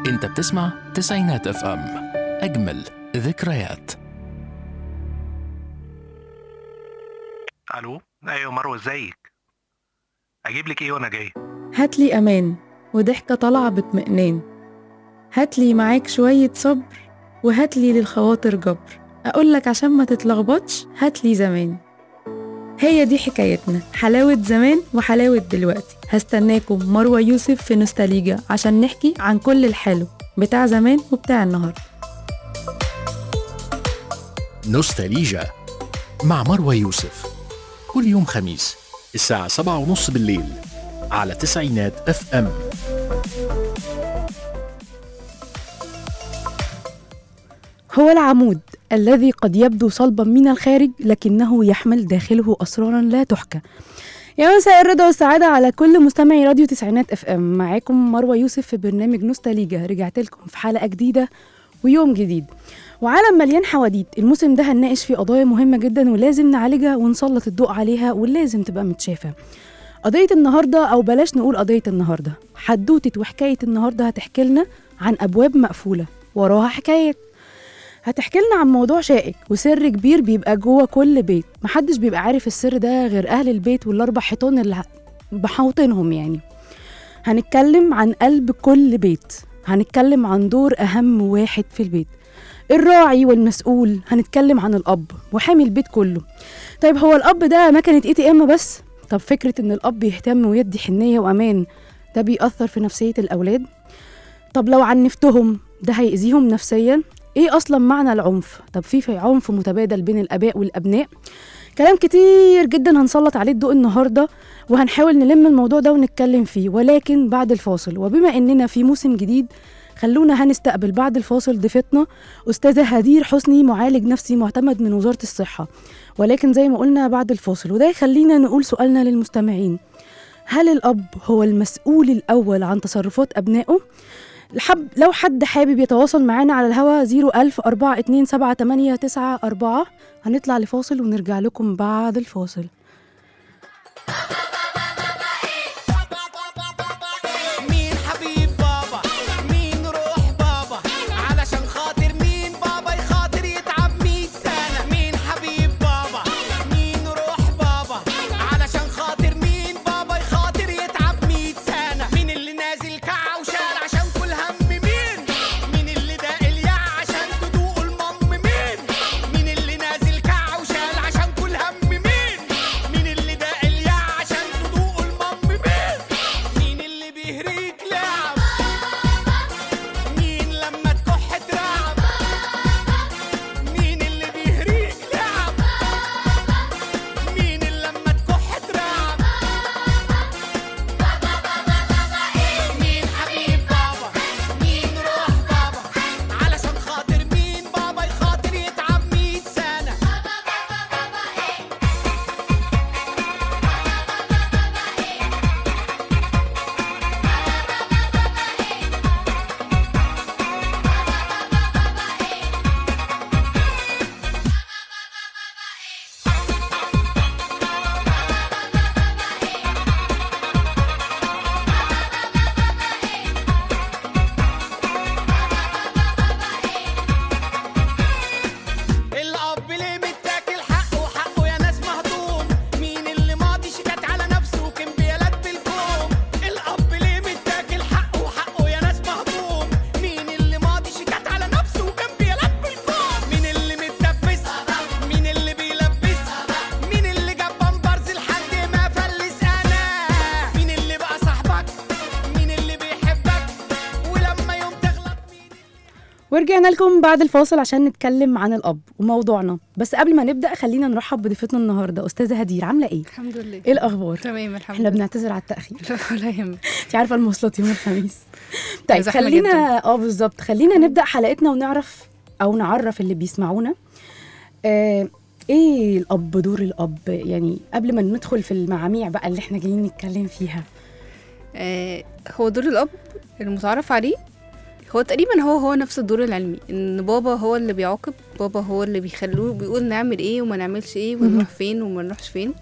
انت بتسمع تسعينات اف ام اجمل ذكريات الو ايوه مروه ازيك اجيب لك ايه وانا جاي هاتلي أمان وضحكة طالعة باطمئنان هاتلي معاك شوية صبر وهاتلي للخواطر جبر أقولك عشان ما تتلخبطش هاتلي زمان هي دي حكايتنا حلاوة زمان وحلاوة دلوقتي هستناكم مروة يوسف في نوستاليجا عشان نحكي عن كل الحلو بتاع زمان وبتاع النهاردة نوستاليجا مع مروى يوسف كل يوم خميس الساعة سبعة ونص بالليل على تسعينات اف ام هو العمود الذي قد يبدو صلبا من الخارج لكنه يحمل داخله أسرارا لا تحكى يا مساء الرضا والسعادة على كل مستمعي راديو تسعينات اف ام معاكم مروة يوسف في برنامج نوستاليجا رجعت لكم في حلقة جديدة ويوم جديد وعالم مليان حواديت الموسم ده هنناقش فيه قضايا مهمة جدا ولازم نعالجها ونسلط الضوء عليها ولازم تبقى متشافة قضية النهاردة أو بلاش نقول قضية النهاردة حدوتة وحكاية النهاردة هتحكي لنا عن أبواب مقفولة وراها حكاية هتحكي لنا عن موضوع شائك وسر كبير بيبقى جوه كل بيت محدش بيبقى عارف السر ده غير أهل البيت والأربع حيطان اللي ه- بحوطينهم يعني هنتكلم عن قلب كل بيت هنتكلم عن دور أهم واحد في البيت الراعي والمسؤول هنتكلم عن الأب وحامي البيت كله طيب هو الأب ده مكنة اي تي ام بس طب فكرة إن الأب يهتم ويدي حنية وأمان ده بيأثر في نفسية الأولاد طب لو عنفتهم ده هيأذيهم نفسيا ايه اصلا معنى العنف طب في في عنف متبادل بين الاباء والابناء كلام كتير جدا هنسلط عليه الضوء النهارده وهنحاول نلم الموضوع ده ونتكلم فيه ولكن بعد الفاصل وبما اننا في موسم جديد خلونا هنستقبل بعد الفاصل ضيفتنا استاذه هدير حسني معالج نفسي معتمد من وزاره الصحه ولكن زي ما قلنا بعد الفاصل وده يخلينا نقول سؤالنا للمستمعين هل الاب هو المسؤول الاول عن تصرفات ابنائه الحب لو حد حابب يتواصل معانا على الهوا 01000 427 هنطلع لفاصل ونرجع لكم بعد الفاصل مين حبيب بابا مين روح بابا علشان خاطر مين بابا يخاطر يتعب مية سنة مين حبيب بابا مين روح بابا علشان خاطر مين بابا يخاطر يتعب مية سنة مين اللي نازل كعة وشال عشان كل هم مين مين اللي داق اليع عشان تدوق المم مين مين اللي نازل كعة وشال عشان كل هم مين مين اللي داق اليع عشان تدوق المم مين مين اللي بيهريك لعب مين لما تكح ترعب مين اللي بيهريك لعب مين اللي لما تكح ترعب مين حبيب بابا مين روح بابا علشان خاطر مين بابا يخاطر يتعب مية سنة الاب ليه متاكل حقه وحقه يا ناس مهضوم مين اللي ماضي شكت على نفسه وكمبيالات بالكوم الاب ليه متاكل حقه وحقه يا ناس مهضوم مين اللي ماضي شكت على نفسه وكمبيالات بالكوم مين اللي متدبس مين اللي بيلبس مين اللي جاب بامبرز لحد ما فلس انا مين اللي بقى صاحبك مين اللي بيحبك ولما يوم تغلط مين ورجعنا لكم بعد الفاصل عشان نتكلم عن الاب وموضوعنا بس قبل ما نبدا خلينا نرحب بضيفتنا النهارده استاذه هدير عامله ايه الحمد لله ايه الاخبار تمام الحمد احنا لله بنعتذر على التاخير ولا يهمك انت عارفه المواصلات يوم الخميس طيب زحمة خلينا اه بالظبط خلينا نبدا حلقتنا ونعرف او نعرف اللي بيسمعونا آه ايه الاب دور الاب يعني قبل ما ندخل في المعاميع بقى اللي احنا جايين نتكلم فيها آه هو دور الاب المتعارف عليه هو تقريبا هو هو نفس الدور العلمي ان بابا هو اللي بيعاقب بابا هو اللي بيخلوه بيقول نعمل ايه وما نعملش ايه ونروح فين وما نروحش فين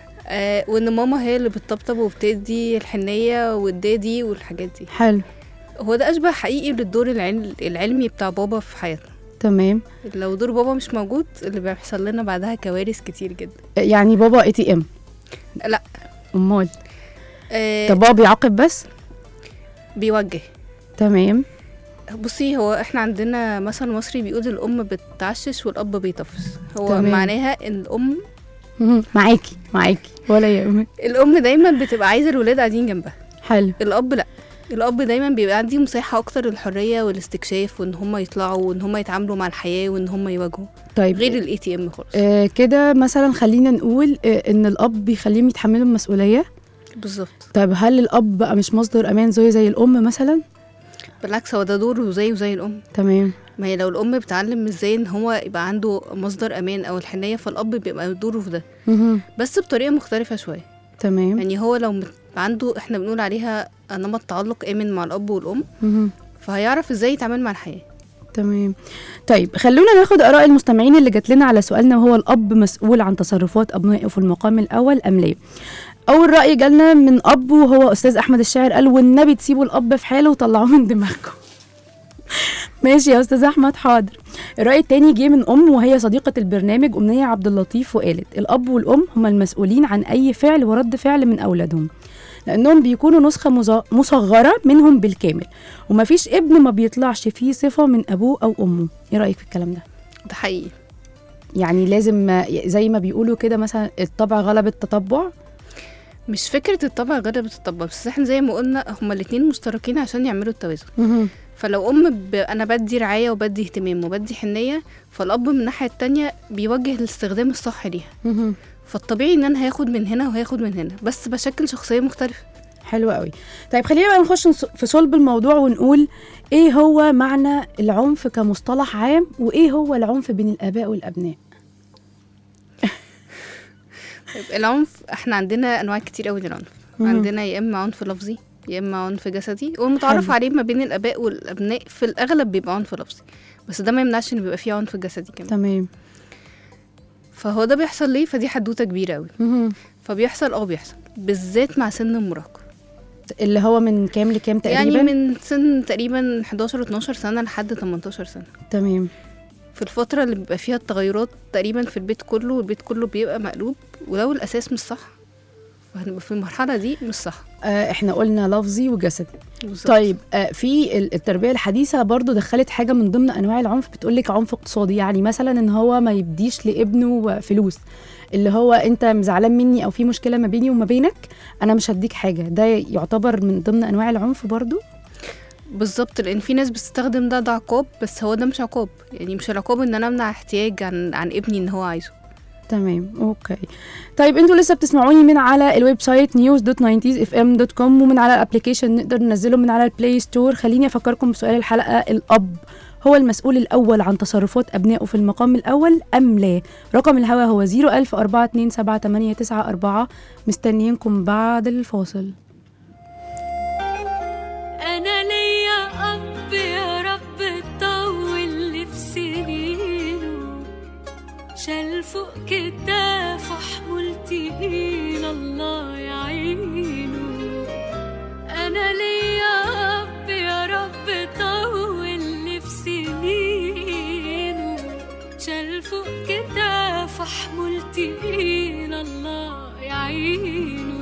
آه وان ماما هي اللي بتطبطب وبتدي الحنيه والدادي والحاجات دي حلو هو ده اشبه حقيقي للدور العل... العلمي بتاع بابا في حياتنا تمام لو دور بابا مش موجود اللي بيحصل لنا بعدها كوارث كتير جدا يعني بابا اي تي ام لا امال آه طب بابا بيعاقب بس بيوجه تمام بصي هو احنا عندنا مثل مصري بيقول الام بتعشش والاب بيطفس هو تمام. معناها ان الام مهم. معاكي معاكي ولا يهمك الام دايما بتبقى عايزه الولاد قاعدين جنبها حلو الاب لا الاب دايما بيبقى عندي مساحه اكتر للحريه والاستكشاف وان هم يطلعوا وان هم يتعاملوا مع الحياه وان هم يواجهوا طيب غير الاي تي ام خالص آه كده مثلا خلينا نقول آه ان الاب بيخليهم يتحملوا المسؤوليه بالظبط طيب هل الاب بقى مش مصدر امان زي زي الام مثلا بالعكس هو ده دوره زيه زي الام تمام ما هي لو الام بتعلم ازاي ان هو يبقى عنده مصدر امان او الحنيه فالاب بيبقى دوره في ده مهم. بس بطريقه مختلفه شويه تمام يعني هو لو مت- عنده احنا بنقول عليها نمط تعلق امن مع الاب والام مهم. فهيعرف ازاي يتعامل مع الحياه تمام طيب خلونا ناخد اراء المستمعين اللي جات لنا على سؤالنا وهو الاب مسؤول عن تصرفات ابنائه في المقام الاول ام لا اول راي جالنا من اب وهو استاذ احمد الشاعر قال والنبي تسيبوا الاب في حاله وطلعوه من دماغكم ماشي يا استاذ احمد حاضر الراي التاني جه من ام وهي صديقه البرنامج امنيه عبد اللطيف وقالت الاب والام هما المسؤولين عن اي فعل ورد فعل من اولادهم لانهم بيكونوا نسخه مز- مصغره منهم بالكامل ومفيش ابن ما بيطلعش فيه صفه من ابوه او امه ايه رايك في الكلام ده ده حقيقي يعني لازم زي ما بيقولوا كده مثلا الطبع غلب التطبع مش فكره الطبع غلبت الطبع بس احنا زي ما قلنا هما الاتنين مشتركين عشان يعملوا التوازن فلو ام ب... انا بدي رعايه وبدي اهتمام وبدي حنيه فالاب من الناحيه التانية بيوجه الاستخدام الصح ليها فالطبيعي ان انا هاخد من هنا وهاخد من هنا بس بشكل شخصيه مختلفه حلو قوي طيب خلينا بقى نخش نص- في صلب الموضوع ونقول ايه هو معنى العنف كمصطلح عام وايه هو العنف بين الاباء والابناء طيب العنف احنا عندنا انواع كتير قوي للعنف مهم. عندنا يا اما عنف لفظي يا اما عنف جسدي والمتعارف حلو. عليه ما بين الاباء والابناء في الاغلب بيبقى عنف لفظي بس ده ما يمنعش ان بيبقى فيه عنف جسدي كمان تمام فهو ده بيحصل ليه فدي حدوته كبيره قوي مهم. فبيحصل اه بيحصل بالذات مع سن المراهقه اللي هو من كام لكام تقريبا يعني من سن تقريبا 11 12 سنه لحد 18 سنه تمام في الفتره اللي بيبقى فيها التغيرات تقريبا في البيت كله والبيت كله بيبقى مقلوب ولو الاساس مش صح فهنبقى في المرحله دي مش صح آه احنا قلنا لفظي وجسدي بالظبط. طيب آه في ال- التربيه الحديثه برضو دخلت حاجه من ضمن انواع العنف بتقول لك عنف اقتصادي يعني مثلا ان هو ما يديش لابنه فلوس اللي هو انت زعلان مني او في مشكله ما بيني وما بينك انا مش هديك حاجه ده يعتبر من ضمن انواع العنف برضو بالظبط لان في ناس بتستخدم ده ده عقاب بس هو ده مش عقاب يعني مش العقاب ان انا امنع احتياج عن عن ابني ان هو عايزه تمام اوكي طيب انتوا لسه بتسمعوني من على الويب سايت news.90sfm.com ومن على الابلكيشن نقدر ننزله من على البلاي ستور خليني افكركم بسؤال الحلقه الاب هو المسؤول الاول عن تصرفات ابنائه في المقام الاول ام لا رقم الهوا هو 010427894 مستنيينكم بعد الفاصل أنا ليا أب يا رب طول لي في سنينه شال فوق كتافه حمول تقيل الله يعينه أنا ليا أب يا رب طول لي في سنينه شال فوق كتافه حمول تقيل الله يعينه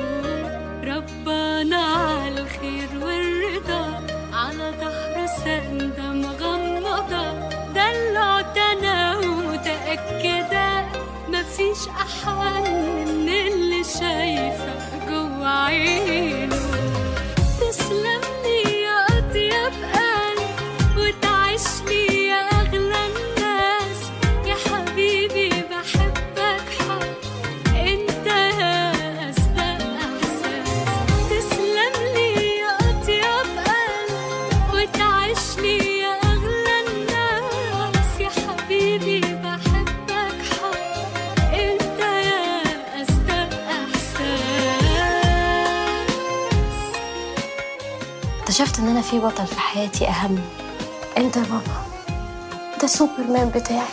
ربنا على الخير والرضا على ظهر سندة مغمضة دلعت أنا ومتأكدة مفيش أحن من اللي شايفة جوا عينه تسلم لي يا أطيب قلب وتعيش لي يا أغلى الناس يا حبيبي بحبك حب انت يا اصدق احساس تسلم لي يا اطيب قلب وتعيش لي يا اغلى الناس يا حبيبي بحبك حب انت يا اصدق احساس اكتشفت ان انا في بطل في حياتي اهم انت يا بابا ده سوبرمان بتاعي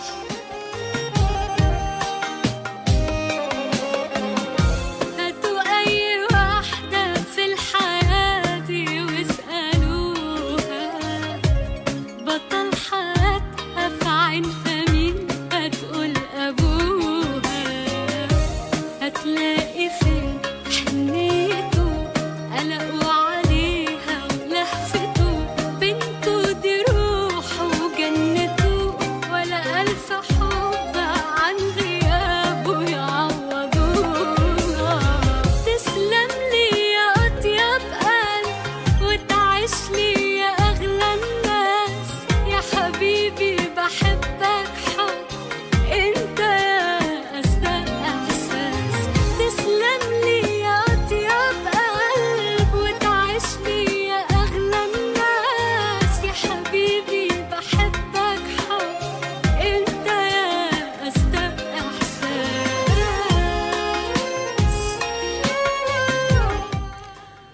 هاتوا أي واحدة في الحياة دي واسألوها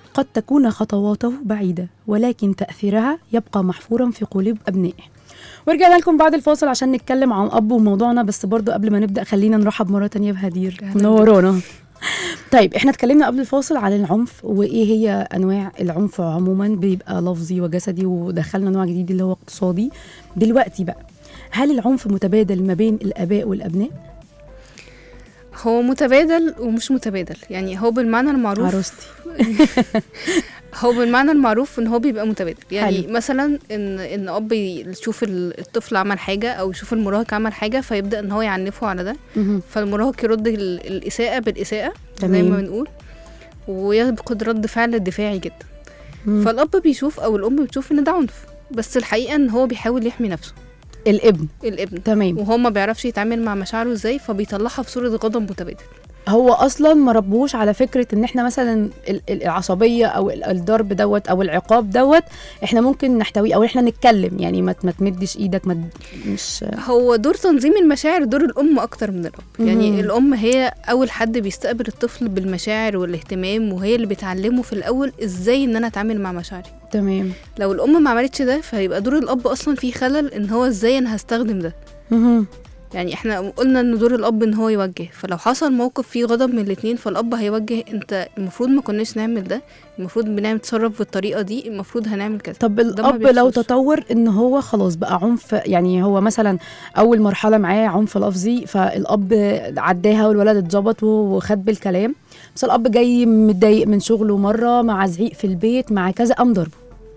قد تكون خطواته بعيدة ولكن تأثيرها يبقى محفورا في قلوب أبنائه ورجعنا لكم بعد الفاصل عشان نتكلم عن أب وموضوعنا بس برضو قبل ما نبدأ خلينا نرحب مرة تانية بهدير أهلاً منورانا طيب احنا اتكلمنا قبل الفاصل عن العنف وايه هي انواع العنف عموما بيبقى لفظي وجسدي ودخلنا نوع جديد اللي هو اقتصادي دلوقتي بقى هل العنف متبادل ما بين الاباء والابناء هو متبادل ومش متبادل يعني هو بالمعنى المعروف عروستي هو بالمعنى المعروف ان هو بيبقى متبادل يعني حلو. مثلا ان ان اب يشوف ال- الطفل عمل حاجه او يشوف المراهق عمل حاجه فيبدا ان هو يعنفه على ده مهم. فالمراهق يرد ال- الاساءه بالاساءه زي تمام. ما بنقول ويفقد رد فعل دفاعي جدا مم. فالاب بيشوف او الام بتشوف ان ده عنف بس الحقيقه ان هو بيحاول يحمي نفسه الابن الابن تمام وهو ما بيعرفش يتعامل مع مشاعره ازاي فبيطلعها في صوره غضب متبادل هو اصلا ما ربوش على فكره ان احنا مثلا ال- ال- العصبيه او ال- الضرب دوت او العقاب دوت احنا ممكن نحتويه او احنا نتكلم يعني ما ت- ما تمدش ايدك ما ت- مش هو دور تنظيم المشاعر دور الام اكتر من الاب مهم. يعني الام هي اول حد بيستقبل الطفل بالمشاعر والاهتمام وهي اللي بتعلمه في الاول ازاي ان انا اتعامل مع مشاعري تمام لو الام ما عملتش ده فهيبقى دور الاب اصلا فيه خلل ان هو ازاي انا هستخدم ده مهم. يعني احنا قلنا ان دور الاب ان هو يوجه فلو حصل موقف فيه غضب من الاتنين فالاب هيوجه انت المفروض ما كناش نعمل ده المفروض بنعمل تصرف بالطريقه دي المفروض هنعمل كذا طب ده ما الاب لو بيحصلش. تطور ان هو خلاص بقى عنف يعني هو مثلا اول مرحله معاه عنف لفظي فالاب عداها والولد اتظبط وخد بالكلام بس الاب جاي متضايق من شغله مره مع زعيق في البيت مع كذا قام ضربه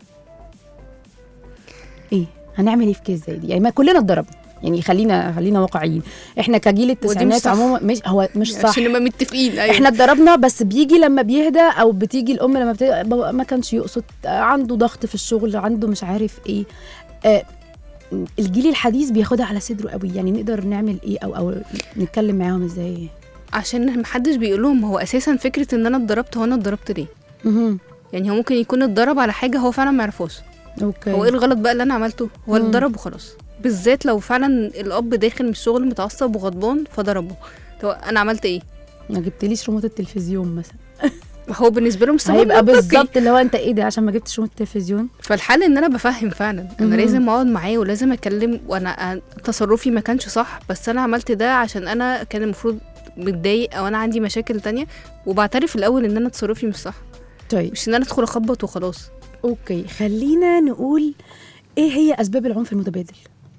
ايه هنعمل ايه في كيس زي دي يعني ما كلنا اتضربنا يعني خلينا خلينا واقعيين احنا كجيل التسعينات صح. عموما مش هو مش صح عشان نبقى متفقين ايوه احنا اتضربنا بس بيجي لما بيهدى او بتيجي الام لما بت... بابا ما كانش يقصد آه، عنده ضغط في الشغل عنده مش عارف ايه آه الجيل الحديث بياخدها على صدره قوي يعني نقدر نعمل ايه او او نتكلم معاهم ازاي عشان محدش بيقول لهم هو اساسا فكره ان انا اتضربت هو انا اتضربت ليه مهم. يعني هو ممكن يكون اتضرب على حاجه هو فعلا ما يعرفوش اوكي هو ايه الغلط بقى اللي انا عملته هو مم. اتضرب وخلاص بالذات لو فعلا الاب داخل من الشغل متعصب وغضبان فضربه طب انا عملت ايه ما جبتليش ريموت التلفزيون مثلا هو بالنسبه له مستوى هيبقى منطقي. بالظبط اللي هو انت ايه ده عشان ما جبتش ريموت التلفزيون فالحل ان انا بفهم فعلا انا مهم. لازم اقعد معاه ولازم اتكلم وانا تصرفي ما كانش صح بس انا عملت ده عشان انا كان المفروض متضايق او انا عندي مشاكل تانية وبعترف الاول ان انا تصرفي مش صح طيب مش ان انا ادخل اخبط وخلاص اوكي خلينا نقول ايه هي اسباب العنف المتبادل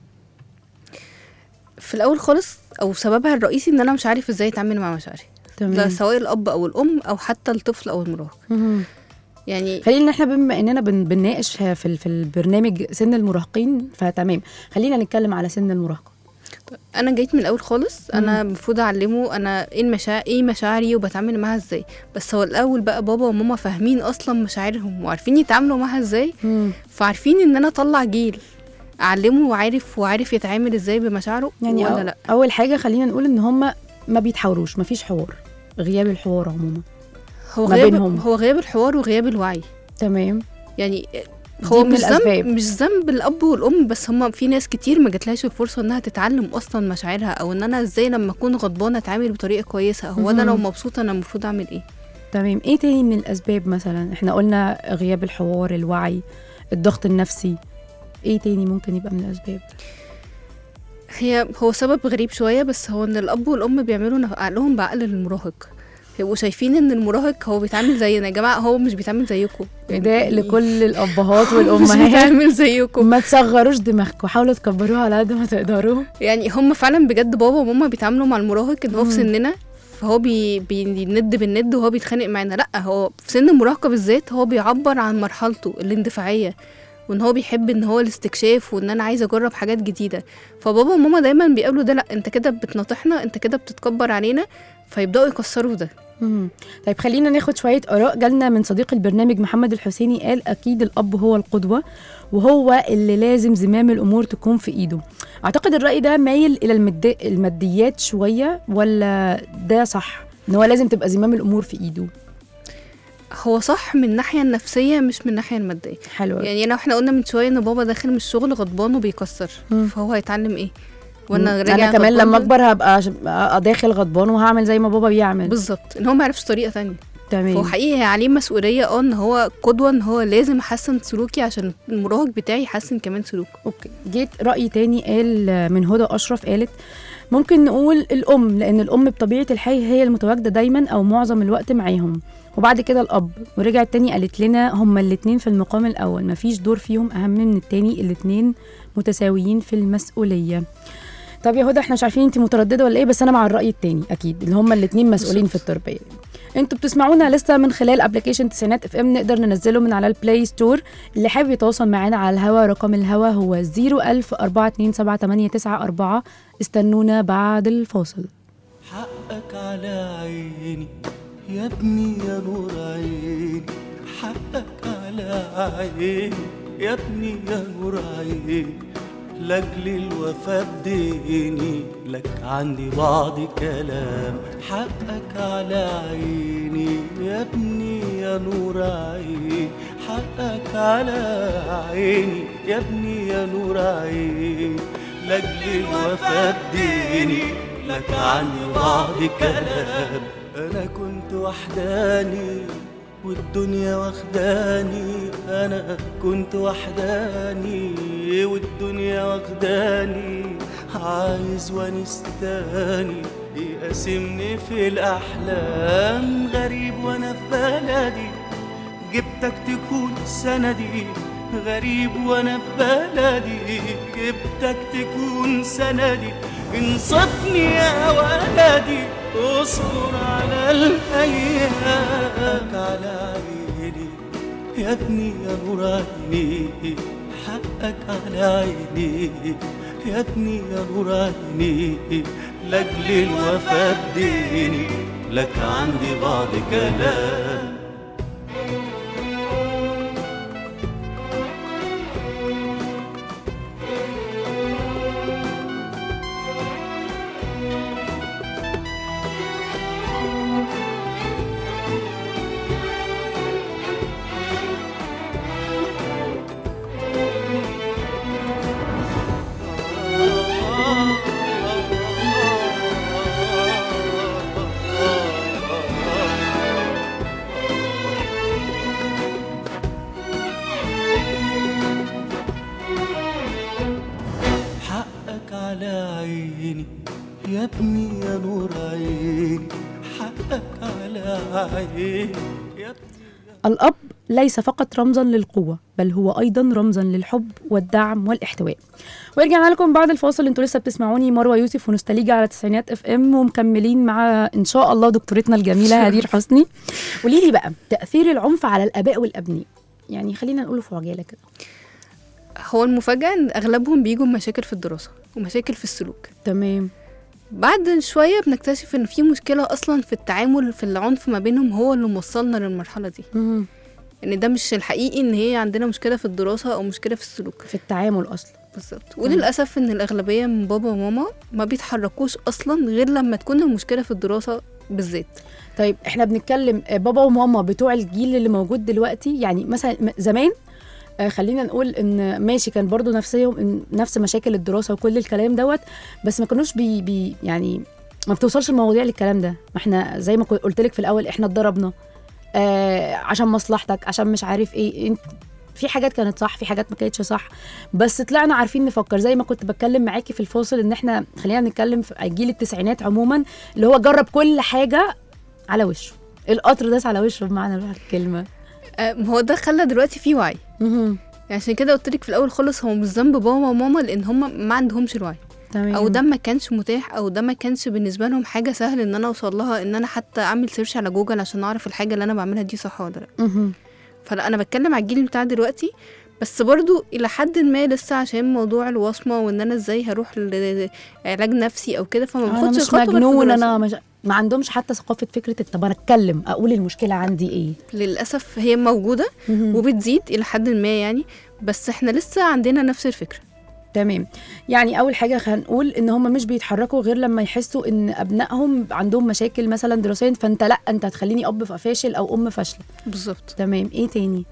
في الاول خالص او سببها الرئيسي ان انا مش عارف ازاي اتعامل مع مشاعري لا تمام سواء الاب او الام او حتى الطفل او المراهق مهم. يعني خلينا احنا بما اننا بن بنناقش في في في البرنامج سن المراهقين فتمام خلينا نتكلم على سن المراهقه انا جيت من الاول خالص انا المفروض اعلمه انا ايه المشاعر ايه مشاعري وبتعامل معاها ازاي بس هو الاول بقى بابا وماما فاهمين اصلا مشاعرهم وعارفين يتعاملوا معاها ازاي فعارفين ان انا اطلع جيل اعلمه وعارف وعارف يتعامل ازاي بمشاعره يعني ولا أو لا اول حاجه خلينا نقول ان هم ما بيتحاوروش ما فيش حوار غياب الحوار عموما هو ما غياب بينهم. هو غياب الحوار وغياب الوعي تمام يعني دي هو من مش ذنب الأسباب. مش ذنب الاب والام بس هما في ناس كتير ما جاتلهاش الفرصه انها تتعلم اصلا مشاعرها او ان انا ازاي لما اكون غضبانه اتعامل بطريقه كويسه هو انا لو مهم. مبسوطه انا المفروض اعمل ايه تمام ايه تاني من الاسباب مثلا احنا قلنا غياب الحوار الوعي الضغط النفسي ايه تاني ممكن يبقى من الاسباب هي هو سبب غريب شويه بس هو ان الاب والام بيعملوا نف- عقلهم بعقل المراهق يبقوا شايفين ان المراهق هو بيتعامل زينا يا جماعه هو مش بيتعامل زيكم نداء لكل الابهات مش والامهات بيتعامل زيكم ما تصغروش دماغكم حاولوا تكبروها على قد ما تقدروا يعني هم فعلا بجد بابا وماما بيتعاملوا مع المراهق ان هو في مم. سننا فهو بي بيند بالند وهو بيتخانق معانا لا هو في سن المراهقه بالذات هو بيعبر عن مرحلته الاندفاعيه وان هو بيحب ان هو الاستكشاف وان انا عايزه اجرب حاجات جديده فبابا وماما دايما بيقابلوا ده لا انت كده بتناطحنا انت كده بتتكبر علينا فيبداوا يكسروا ده مم. طيب خلينا ناخد شوية آراء جالنا من صديق البرنامج محمد الحسيني قال أكيد الأب هو القدوة وهو اللي لازم زمام الأمور تكون في إيده أعتقد الرأي ده مايل إلى المد... الماديات شوية ولا ده صح إن هو لازم تبقى زمام الأمور في إيده هو صح من الناحيه النفسيه مش من الناحيه الماديه حلو أوي. يعني لو احنا قلنا من شويه ان بابا داخل من الشغل غضبان وبيكسر مم. فهو هيتعلم ايه وانا راجع أنا كمان غضبان لما ده- أكبر هبقى ش- أبقى داخل غضبان وهعمل زي ما بابا بيعمل بالظبط ان هو ما يعرفش طريقه تانية تمام فهو حقيقي عليه مسؤوليه اه ان هو قدوه ان هو لازم احسن سلوكي عشان المراهق بتاعي يحسن كمان سلوكه اوكي جيت راي تاني قال من هدى اشرف قالت ممكن نقول الام لان الام بطبيعه الحال هي المتواجده دايما او معظم الوقت معاهم وبعد كده الاب ورجعت تاني قالت لنا هما الاتنين في المقام الاول مفيش دور فيهم اهم من التاني الاتنين متساويين في المسؤوليه طب يا هدى احنا مش عارفين انت متردده ولا ايه بس انا مع الراي التاني اكيد اللي هما الاتنين مسؤولين في التربيه انتوا بتسمعونا لسه من خلال ابلكيشن تسعينات اف ام نقدر ننزله من على البلاي ستور اللي حابب يتواصل معانا على الهوا رقم الهوا هو 01000 استنونا بعد الفاصل حقك على عيني يا ابني يا نور عيني حقك على عيني يا ابني يا نور عيني لاجل الوفا بديني لك عندي بعض كلام حقك على عيني يا ابني يا نور عيني حقك على عيني يا ابني يا نور عيني لاجل الوفا بديني لك عني بعض كلام انا كنت وحداني والدنيا واخداني انا كنت وحداني والدنيا واخداني عايز ونستاني يقاسمني في الاحلام غريب وانا في بلدي جبتك تكون سندي غريب وانا في بلدي جبتك تكون سندي انصفني يا ولدي اصبر على الايام على عيني يا ابني يا نور عيني حقك على عيني يا ابني يا نور عيني لاجل الوفا بديني لك عندي بعض كلام حقك على عيني يا ابني يا نور عيني حقك على عيني يا ابني الأب ليس فقط رمزا للقوة بل هو أيضا رمزا للحب والدعم والاحتواء ورجعنا لكم بعد الفاصل انتوا لسه بتسمعوني مروة يوسف ونستليجة على تسعينات اف ام ومكملين مع ان شاء الله دكتورتنا الجميلة هدير حسني قولي لي بقى تأثير العنف على الآباء والأبناء يعني خلينا نقوله في عجالة كده هو المفاجاه ان اغلبهم بيجوا بمشاكل في الدراسه ومشاكل في السلوك تمام بعد شويه بنكتشف ان في مشكله اصلا في التعامل في العنف ما بينهم هو اللي موصلنا للمرحله دي مهم. ان ده مش الحقيقي ان هي عندنا مشكله في الدراسه او مشكله في السلوك في التعامل أصلا بالظبط وللاسف ان الاغلبيه من بابا وماما ما بيتحركوش اصلا غير لما تكون المشكله في الدراسه بالذات طيب احنا بنتكلم آه، بابا وماما بتوع الجيل اللي موجود دلوقتي يعني مثلا م- زمان آه، خلينا نقول ان ماشي كان برضو نفسهم إن- نفس مشاكل الدراسه وكل الكلام دوت بس ما كانوش بي, بي يعني ما بتوصلش المواضيع للكلام ده ما احنا زي ما قلت لك في الاول احنا اتضربنا آه عشان مصلحتك عشان مش عارف ايه انت في حاجات كانت صح في حاجات ما كانتش صح بس طلعنا عارفين نفكر زي ما كنت بتكلم معاكي في الفاصل ان احنا خلينا نتكلم في جيل التسعينات عموما اللي هو جرب كل حاجه على وشه القطر داس على وشه بمعنى الواحد الكلمه آه، هو ده خلى دلوقتي في وعي مهم. يعني عشان كده قلت لك في الاول خالص هو مش ذنب بابا وماما لان هم ما عندهمش الوعي تمام او ده ما كانش متاح او ده ما كانش بالنسبه لهم حاجه سهل ان انا اوصل لها ان انا حتى اعمل سيرش على جوجل عشان اعرف الحاجه اللي انا بعملها دي صح ولا لا مهم. فلا انا بتكلم على الجيل بتاع دلوقتي بس برضو الى حد ما لسه عشان موضوع الوصمه وان انا ازاي هروح لعلاج نفسي او كده فما انا باخدش مش الخطوه غير في مجنون الدراسة. انا مش ما عندهمش حتى ثقافه فكره طب انا اتكلم اقول المشكله عندي ايه للاسف هي موجوده مهم. وبتزيد الى حد ما يعني بس احنا لسه عندنا نفس الفكره تمام يعني اول حاجه هنقول ان هم مش بيتحركوا غير لما يحسوا ان ابنائهم عندهم مشاكل مثلا دراسيا فانت لا انت هتخليني اب فاشل او ام فاشله بالظبط تمام ايه تاني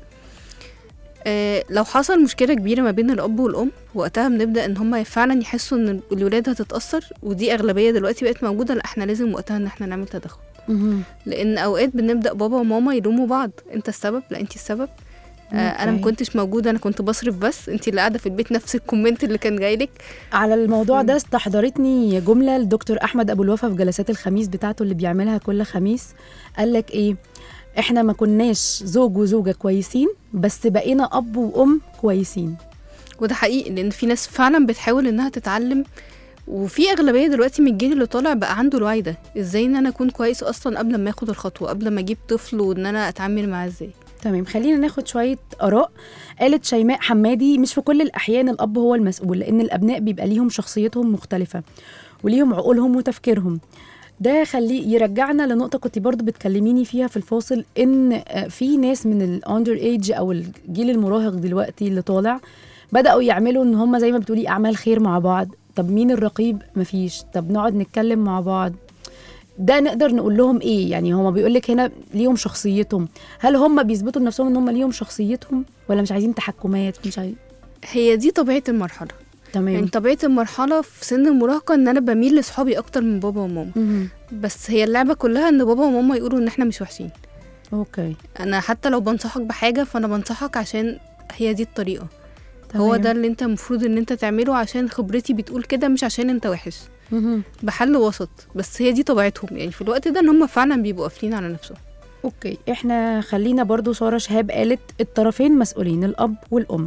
آه لو حصل مشكله كبيره ما بين الاب والام وقتها بنبدا ان هم فعلا يحسوا ان الولاد هتتاثر ودي اغلبيه دلوقتي بقت موجوده لا احنا لازم وقتها ان احنا نعمل تدخل مهم. لان اوقات بنبدا بابا وماما يلوموا بعض انت السبب لا انت السبب آه انا ما أوكي. كنتش موجوده انا كنت بصرف بس انت اللي قاعده في البيت نفس الكومنت اللي كان جاي لك على الموضوع ده استحضرتني جملة الدكتور أحمد أبو الوفا في جلسات الخميس بتاعته اللي بيعملها كل خميس قال لك إيه إحنا ما كناش زوج وزوجة كويسين بس بقينا أب وأم كويسين وده حقيقي لان في ناس فعلا بتحاول انها تتعلم وفي اغلبيه دلوقتي من الجيل اللي طالع بقى عنده الوعي ده ازاي ان انا اكون كويس اصلا قبل ما اخد الخطوه قبل ما اجيب طفل وان انا اتعامل معاه ازاي تمام خلينا ناخد شوية آراء قالت شيماء حمادي مش في كل الأحيان الأب هو المسؤول لأن الأبناء بيبقى ليهم شخصيتهم مختلفة وليهم عقولهم وتفكيرهم ده خليه يرجعنا لنقطة كنت برضو بتكلميني فيها في الفاصل إن آه، في ناس من الأندر ايج أو الجيل المراهق دلوقتي اللي طالع بدأوا يعملوا إن هم زي ما بتقولي أعمال خير مع بعض طب مين الرقيب مفيش طب نقعد نتكلم مع بعض ده نقدر نقول لهم ايه يعني هما بيقول لك هنا ليهم شخصيتهم هل هم بيثبتوا لنفسهم ان هم ليهم شخصيتهم ولا مش عايزين تحكمات مش عايز هي دي طبيعه المرحله يعني تمام طبيعه المرحله في سن المراهقه ان انا بميل لاصحابي اكتر من بابا وماما مهم. بس هي اللعبه كلها ان بابا وماما يقولوا ان احنا مش وحشين اوكي انا حتى لو بنصحك بحاجه فانا بنصحك عشان هي دي الطريقه تمام. هو ده اللي انت المفروض ان انت تعمله عشان خبرتي بتقول كده مش عشان انت وحش مهم. بحل وسط بس هي دي طبيعتهم يعني في الوقت ده ان هم فعلا بيبقوا قافلين على نفسهم اوكي احنا خلينا برضو ساره شهاب قالت الطرفين مسؤولين الاب والام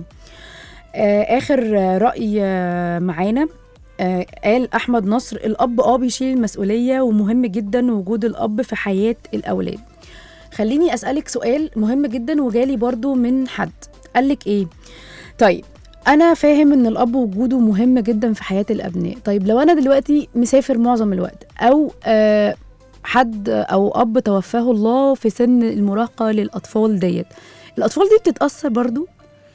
آه اخر آه، راي آه معانا آه قال احمد نصر الاب اه بيشيل المسؤوليه ومهم جدا وجود الاب في حياه الاولاد خليني اسالك سؤال مهم جدا وجالي برضو من حد قالك ايه طيب انا فاهم ان الاب وجوده مهم جدا في حياه الابناء طيب لو انا دلوقتي مسافر معظم الوقت او آه حد او اب توفاه الله في سن المراهقه للاطفال ديت الاطفال دي بتتاثر برضو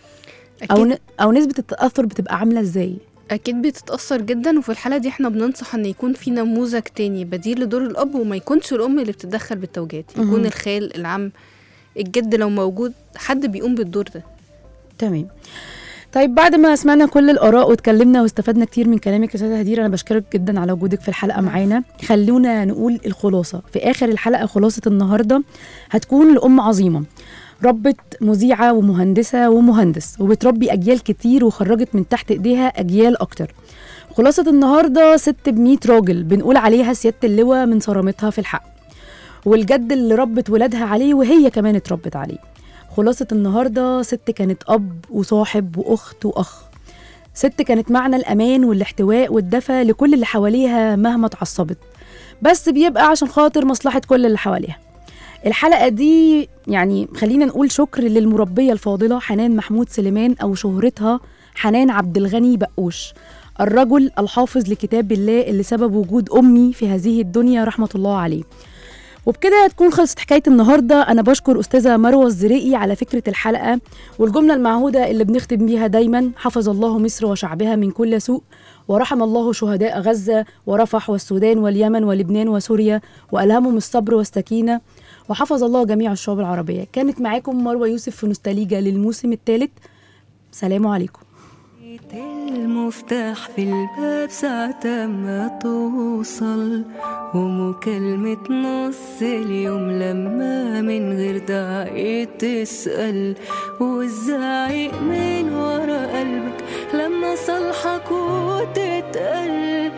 او اكيد ن... او نسبه التاثر بتبقى عامله ازاي اكيد بتتاثر جدا وفي الحاله دي احنا بننصح ان يكون في نموذج تاني بديل لدور الاب وما يكونش الام اللي بتتدخل بالتوجيهات مهم. يكون الخال العم الجد لو موجود حد بيقوم بالدور ده تمام طيب بعد ما سمعنا كل الاراء واتكلمنا واستفدنا كتير من كلامك يا استاذه هدير انا بشكرك جدا على وجودك في الحلقه معانا خلونا نقول الخلاصه في اخر الحلقه خلاصه النهارده هتكون لام عظيمه ربت مذيعه ومهندسه ومهندس وبتربي اجيال كتير وخرجت من تحت ايديها اجيال اكتر خلاصه النهارده ست ب راجل بنقول عليها سياده اللواء من صرامتها في الحق والجد اللي ربت ولادها عليه وهي كمان اتربت عليه خلاصة النهاردة ست كانت أب وصاحب وأخت وأخ ست كانت معنى الأمان والاحتواء والدفى لكل اللي حواليها مهما اتعصبت بس بيبقى عشان خاطر مصلحة كل اللي حواليها الحلقة دي يعني خلينا نقول شكر للمربية الفاضلة حنان محمود سليمان أو شهرتها حنان عبد الغني بقوش الرجل الحافظ لكتاب الله اللي سبب وجود أمي في هذه الدنيا رحمة الله عليه وبكده تكون خلصت حكايه النهارده انا بشكر استاذه مروه الزريقي على فكره الحلقه والجمله المعهوده اللي بنختم بيها دايما حفظ الله مصر وشعبها من كل سوء ورحم الله شهداء غزه ورفح والسودان واليمن ولبنان وسوريا والهمهم الصبر والسكينه وحفظ الله جميع الشعوب العربيه كانت معاكم مروه يوسف في نوستاليجا للموسم الثالث سلام عليكم المفتاح في الباب ساعة ما توصل ومكالمة نص اليوم لما من غير داعي تسأل والزعيق من ورا قلبك لما صالحك وتتقل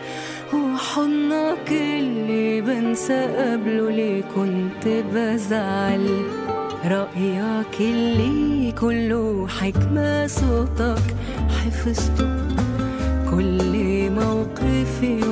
وحضنك اللي بنسى قبله ليه كنت بزعل رأيك اللي كله حكمة صوتك حفظته كل موقفي